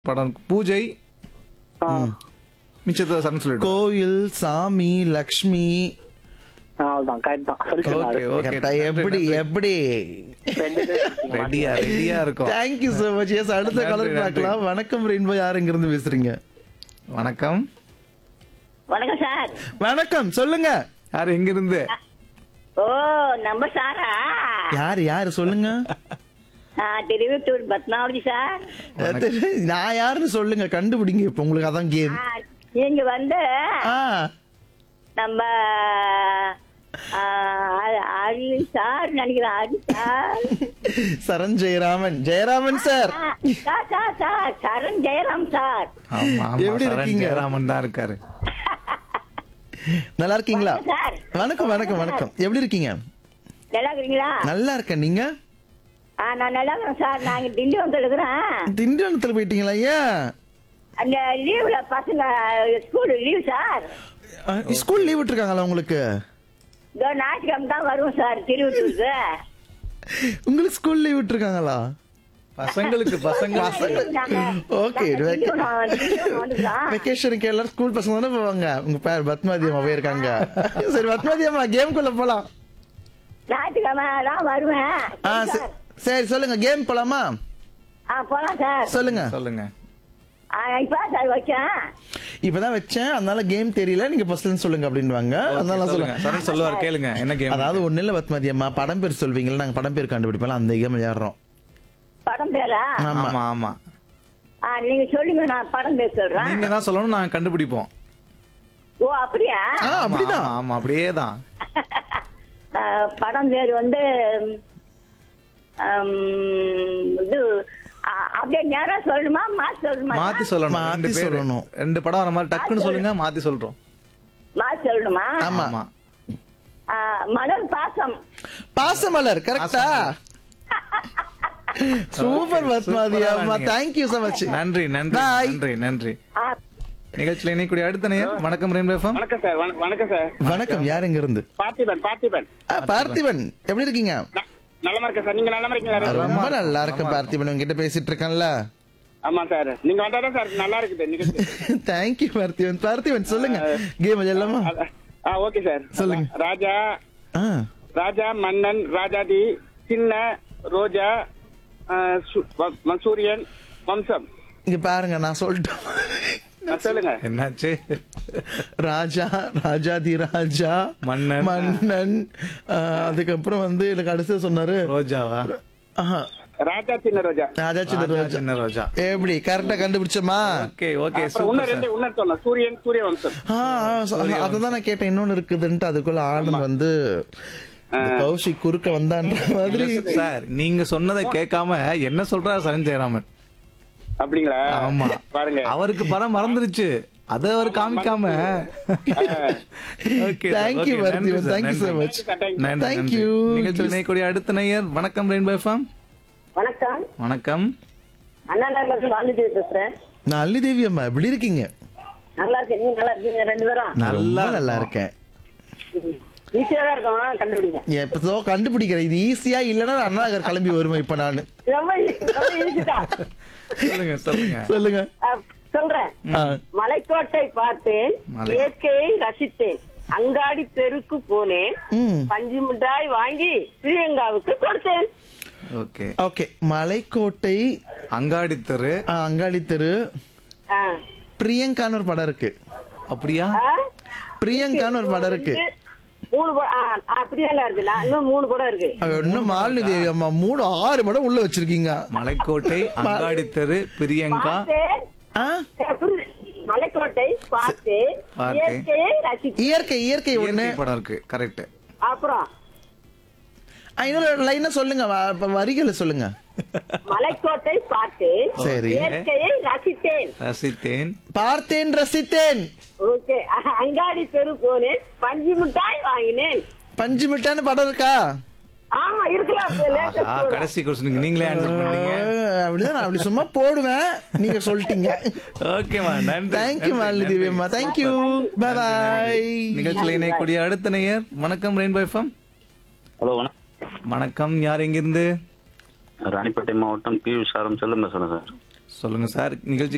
படம் பூஜை மிச்சத்தை சரண் சொல்லிட்டு கோயில் சாமி லக்ஷ்மி அவ்வளவுதான் கரெக்ட் தான் சொல்லிட்டேன் ஓகே ஓகே கரெக்டா? எப்படி எப்படி ரெண்டு பேர் இருக்கீங்க. ரெடியா ரெடியா இருக்கும் தேங்க்யூ so மச் எஸ் அடுத்த நன்றி, கலர் நன்றி. பார்க்கலாம் வணக்கம் ரெயின்போ யார் இங்க இருந்து பேசுறீங்க வணக்கம் வணக்கம் சார் வணக்கம் சொல்லுங்க யார் எங்க இருந்து ஓ நம்ம சாரா யார் யார் சொல்லுங்க ஆ, திருவத்தூர் பத்மாவதி சார் நான் யாருன்னு சொல்லுங்க கண்டுபிடிங்க இப்ப உங்களுக்கு அதான் கேம் ஆ, நீங்க வந்து ஆ நம்ம ஆ, அ- அருள் சார் நினைக்கிறேன் அருள் சார் சரண் ஜெயராமன் ஜெயராமன் சார் ஆ, sir sir sir Saran Jayaram sir ஆமா ஆமா எப்படி சரண் இருக்கீங்க? ஜெயராமன் தான் இருக்காரு நல்லா இருக்கீங்களா வணக்கம் சார் வணக்கம் வணக்கம் வணக்கம் எப்படி இருக்கீங்க நல்லா இருக்கிறீங்களா நல்லா இருக்கேன் நீங்க ஆ நான் நல்லா இருக்கிறேன் சார் நாங்க திண்டி வந்து இருக்கிறேன் திண்டிவனத்துல போயிட்டீங்களா ஏன் அந்த லீவ்ல பசங்க school leave sir school leave விட்டுருக்காங்களா உங்களுக்கு இதோ ஞாயிற்றுக்கிழமை தான் வருவோம் சார் திருவத்தூருக்கு உங்களுக்கு ஸ்கூல் லீவ் விட்டுருக்காங்களா பசங்களுக்கு பசங்க ஓகே வெக்கேஷனுக்கு எல்லாரும் ஸ்கூல் பசங்க தானே போவாங்க உங்க பேர் பத்மாதி அம்மா போயிருக்காங்க சரி பத்மாதி அம்மா கேம்குள்ள போலாம் ஞாயிற்றுக்கிழமை தான் வருவேன் ஆ சரி, சரி சொல்லுங்க கேம் போலாமா ஆ போலாம் சார் சொல்லுங்க சொல்லுங்க ஆ, இப்பதான் சார் வச்சேன் இப்பதான் வச்சேன் அதனால கேம் தெரியல நீங்க ஃபர்ஸ்ட்ல சொல்லுங்க அப்படின்வாங்க அதனால சொல்லுங்க சொல்லுங்க சரண் சொல்லுவார் கேளுங்க என்ன கேம் அதாவது ஒண்ணு இல்ல பத்மாதி அம்மா படம் பேர் சொல்வீங்களா நாங்க படம் பேர் கண்டுபிடிப்போம் அந்த கேம் விளையாடுறோம் படம் பேரா ஆமா ஆமா ஆமா ஆ, நீங்க சொல்லுங்க நான் படம் பேர் சொல்றேன் நீங்க தான் சொல்லணும் நாங்க கண்டுபிடிப்போம் ஓ அப்படியா ஆ அப்படிதான் ஆமா, ஆமா அப்படியே தான் ஆ, படம் பேர் வந்து ம், இது ஆ, அப்படியே நேரா சொல்லணுமா மாத்தி சொல்லணுமா மாத்தி சொல்லணும் மாத்தி ரெண்டு பேரு. சொல்லணும். ரெண்டு படம் வர மாதிரி டக்குன்னு சொல்லுங்க மாத்தி சொல்றோம் மாத்தி சொல்லணுமா ஆமா ஆமா ஆ, மலர் பாசம் பாசமலர் கரெக்டா சூப்பர் பத்மாதி சூப்பரா அம்மா நீங்க. தேங்க்யூ so மச் நன்றி நன்றி Bye. நன்றி நன்றி ஆ, நிகழ்ச்சியில இணைக்கூடிய அடுத்த நேயர் வணக்கம் ரெயின்போ எஃப்எம் வணக்கம் சார் வண- வணக்கம் சார் வணக்கம் யார் இங்க இருந்து பார்த்திபன் பார்த்திபன் ஆ, பார்த்திபன் எப்படி இருக்கீங்க ந- நலமா இருக்கேன் சார் நீங்க நலமா இருக்கீங்களா ரொம்ப நல்லா இருக்கு பார்த்திபன் உங்ககிட்ட பேசிட்டு இருக்கேன்ல ஆமா சார் நீங்க வந்தாதான் சார் நல்லா இருக்குது நிகழ்ச்சி தேங்க்யூ பார்த்திபன் பார்த்திபன் சொல்லுங்க கேம் விளையாடலாமா அத- ஆ ஓகே சார் சொல்லுங்க. ராஜா ஆ ராஜா மன்னன் ராஜாதி சின்ன ரோஜா ஆ, சு- வ- மசூரியன் வம்சம் இங்க பாருங்க நான் சொல்லிட்டேன் ஆ, சொல்லுங்க என்னாச்சு ராஜா ராஜாதி ராஜா மன்னன். மன்னன் ஆ, அதுக்கப்புறம் வந்து எனக்கு அடுத்து சொன்னாரு ரோஜாவா ஆஹா, ராஜா சின்ன ரோஜா ராஜா சின்ன ராஜா ரோஜா சின்ன ரோஜா எப்படி கரெக்டா கண்டுபிடிச்சோமா ஓகே ஓகே அப்புறம் இன்னும் ரெண்டு இன்னும் சொல்லலாம் சூரியன் சூரிய வம்சம் ஆ, ஆ, so- அதுதான் நான் கேட்டேன் இன்னொன்னு இருக்குதுன்ட்டு அதுக்குள்ள ஆனந்த் வந்து இந்த கௌஷிக் குறுக்க வந்தான்ற மாதிரி சார் நீங்க சொன்னதை கேட்காம என்ன சொல்றாரு சரண் ஜெயராமன் அப்படிங்களா ஆமா பாருங்க அவருக்கு படம் மறந்துருச்சு அத அவர் காமிக்காம Okay, sir. Thank you, Okay, Parthiban. நன்றி, sir. Thank you so நன்றி. much. Thank you. நன்றி, Thank நன்றி. you. நிகழ்ச்சியில் இணையக்கூடிய அடுத்த நேயர் வணக்கம் ரெயின்போ எஃப்எம் வணக்கம் வணக்கம் அண்ணா நகர் வாழ்ந்துட்டு பேசுறேன் நான் அல்லி தேவி அம்மா எப்படி இருக்கீங்க நல்லா இருக்கேன் நீங்க நல்லா இருக்கீங்க ரெண்டு பேரும் நல்லா நல்லா இருக்கேன் ஈஸியா தான் இருக்கும் கண்டுபிடிங்க எப்பதோ கண்டுபிடிக்கிறேன் இது ஈஸியா இல்லன்னா அண்ணா நகர் கிளம்பி வருவேன் இப்ப நானு ரொம்ப easy, ரொம்ப easy தான். சொல்லுங்க சொல்லுங்க சொல்லுங்க ஆ, சொல்றேன் ஆ, மலைக்கோட்டை பார்த்தேன் மலை. இயற்கையை ரசித்தேன் அங்காடி தெருக்கு போனேன் ம் பஞ்சு மிட்டாய் வாங்கி பிரியங்காவுக்கு கொடுத்தேன் ஓகே ஓகே மலைக்கோட்டை அங்காடி தெரு ஆ, அங்காடி தெரு ஆ. பிரியங்கான்னு ஒரு படம் இருக்கு அப்படியா ஆ? பிரியங்கான்னு ஒரு படம் இருக்கு மூணு படம் ஆ, ஆ, பிரியங்கா இருக்கு நான் இன்னும் மூணு படம் இருக்கு அவ இன்னும் மாலினி தேவி அம்மா மூணு ஆறு படம் உள்ள வச்சிருக்கீங்க மலைக்கோட்டை அங்காடி தெரு பிரியங்கா பார்த்தேன் ஆ? ஆ, புரியுது. மலைக்கோட்டை பார்த்தேன் பார்த்தேன். இயற்கையை ரசித்தேன் இயற்கை இயற்கை ஒண்ணு இயற்கை படம் இருக்கு கரெக்ட் அப்புறம் ஆ, இன்னொரு லைனா சொல்லுங்க வ- இப்ப வரிகளை சொல்லுங்க மலைக்கோட்டை பார்த்தேன் சரி. இயற்கையை ரசித்தேன் ரசித்தேன் பார்த்தேன் ரசித்தேன் ஓகே அங்காடி தெரு போனேன் பஞ்சு மிட்டாய் வாங்கினேன் பஞ்சு மிட்டான்னு படம் இருக்கா ஆமா இருக்கலாம் இப்ப latest ஆ, போல. கடைசி கொஸ்டினுக்கு நீங்களே ஆன்சர் பண்ணீங்க ஆ, அப்படிதான் நான் அப்படி சும்மா போடுவேன் நீங்க சொல்லிட்டீங்க ஓகேமா நன்றி தேங்க்யூ மாலினி தேவி அம்மா தேங்க்யூ பை பாய் நிகழ்ச்சியில் இணையக்கூடிய அடுத்த நேயர் வணக்கம் ரெயின்போ எஃப்எம் ஹலோ வணக்கம் வணக்கம் யார் எங்கிருந்து ராணிப்பேட்டை மாவட்டம் பி விசாரம் செல்லும் பேசுறேன் சார் சொல்லுங்க சார் நிகழ்ச்சி